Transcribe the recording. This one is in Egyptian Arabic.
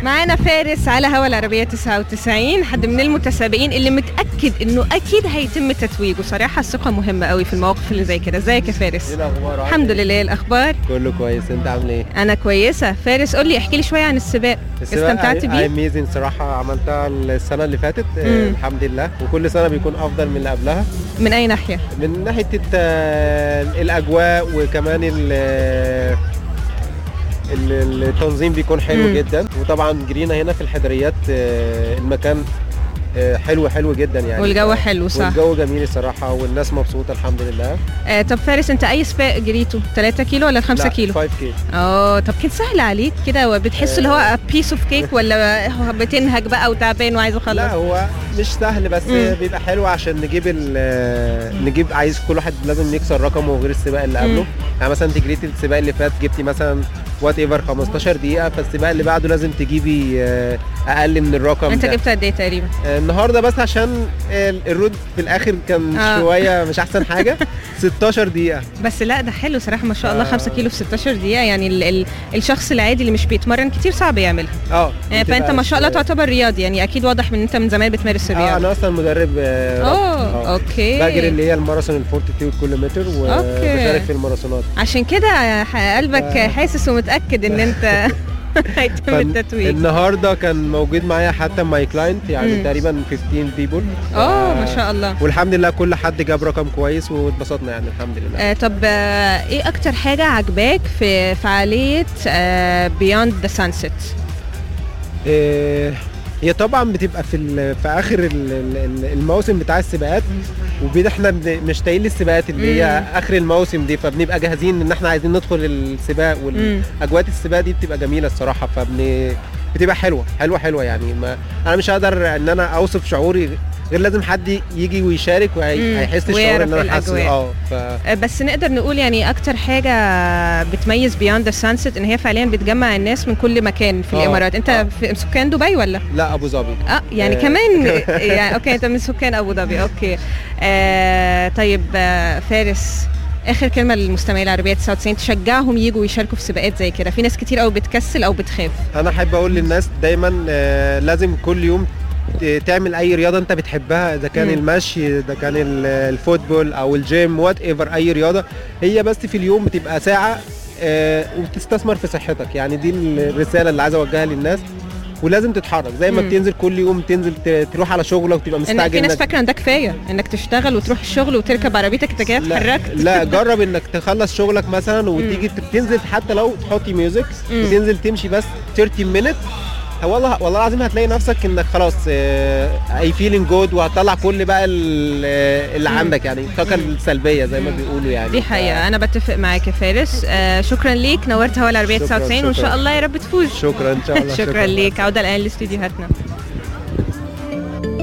معانا فارس على هوا العربية 99 حد من المتسابقين اللي متأكد انه اكيد هيتم تتويجه صراحة الثقة مهمة قوي في المواقف اللي زي كده ازيك يا فارس ايه الاخبار الحمد لله الاخبار كله كويس انت عامل ايه انا كويسة فارس قول لي احكي لي شوية عن السباق استمتعت بيه اميزنج صراحه عملتها السنه اللي فاتت آه، مم. الحمد لله وكل سنه بيكون افضل من اللي قبلها من اي ناحية من ناحيه الت- الاجواء وكمان ال ال- التنظيم بيكون حلو مم. جدا وطبعا جرينا هنا في الحضريات آه، المكان آه، حلو حلو جدا يعني والجو حلو صح والجو جميل الصراحه والناس مبسوطه الحمد لله آه طب فارس انت اي سباق جريته 3 كيلو ولا 5 كيلو 5 كيلو اه طب كان سهل عليك كده بتحس اللي هو بيس اوف كيك ولا هو بتنهج بقى وتعبان وعايز اخلص لا هو مش سهل بس مم. بيبقى حلو عشان نجيب ال نجيب عايز كل واحد لازم يكسر رقمه غير السباق اللي مم. قبله يعني مثلا انت جريتي السباق اللي فات جبتي مثلا وات ايفر 15 دقيقه فالسباق اللي بعده لازم تجيبي آه، اقل من الرقم انت ده جبت قد ايه تقريبا آه، النهارده بس عشان ال- الرود في الاخر كان آه. شويه مش احسن حاجه 16 دقيقه بس لا ده حلو صراحه ما شاء الله آه. 5 كيلو في 16 دقيقه يعني ال ال الشخص العادي اللي مش بيتمرن كتير صعب يعملها اه يعني فانت بتبقى ما شاء الله شوية. تعتبر رياضي يعني اكيد واضح من انت من زمان بتمارس اه الرياضه انا اصلا مدرب آه، اوه آه. اوكي بجري اللي هي الماراثون ال 42 كيلومتر وبشارك في الماراثونات عشان كده ح- قلبك آه. حاسس ومتاكد ان انت هيتم فن- التتويج النهارده كان موجود معايا حتى ماي كلاينت يعني مم. تقريبا 15 بيبول اه ما شاء الله والحمد لله كل حد جاب رقم كويس واتبسطنا يعني الحمد لله آه طب آه ايه اكتر حاجه عجباك في فعاليه بيوند ذا سانست إيه هي طبعا بتبقى في ال- في اخر ال- ال- الموسم بتاع السباقات وبين احنا بن- مشتاقين للسباقات اللي هي مم. اخر الموسم دي فبنبقى جاهزين ان احنا عايزين ندخل السباق والاجواء السباق دي بتبقى جميله الصراحه فبن بتبقى حلوه حلوه حلوه يعني ما انا مش هقدر ان انا اوصف شعوري غير لازم حد يجي ويشارك مم. وهيحس الشعور ويعرف ان انا حاسس الأجواء. اه ف آه، بس نقدر نقول يعني اكتر حاجه بتميز بيوند ذا سانست ان هي فعليا بتجمع الناس من كل مكان في آه، الامارات انت آه. في سكان دبي ولا لا ابو ظبي اه يعني آه. كمان يعني اوكي انت من سكان ابو ظبي اوكي آه طيب آه فارس اخر كلمه للمستمعين العربيه 99 تشجعهم يجوا يشاركوا في سباقات زي كده في ناس كتير قوي بتكسل او بتخاف انا احب اقول للناس دايما آه، لازم كل يوم ت- تعمل اي رياضه انت بتحبها اذا كان مم. المشي اذا كان ال- الفوتبول او الجيم وات ايفر اي رياضه هي بس في اليوم بتبقى ساعه آه، وبتستثمر في صحتك يعني دي الرساله اللي عايز اوجهها للناس ولازم تتحرك زي ما مم. بتنزل كل يوم تنزل ت- تروح على شغلك وتبقى ان مستعجل في ناس إنك- فاكره ان ده كفايه انك تشتغل وتروح الشغل وتركب عربيتك انت كده لا, اتحركت لا جرب انك تخلص شغلك مثلا وتيجي تنزل حتى لو تحطي ميوزك مم. وتنزل تمشي بس 30 مينت والله والله العظيم هتلاقي نفسك انك خلاص اي فيلينج جود وهتطلع كل بقى ال- آه، اللي مم. عندك يعني الطاقه السلبيه زي ما مم. بيقولوا يعني دي ف- حقيقه انا بتفق معاك يا فارس آه شكرا ليك نورت هوا العربيه شكراً، 99 وان شاء شكراً. الله يا رب تفوز شكرا ان شاء الله شكرا ليك عوده الان لاستديوهاتنا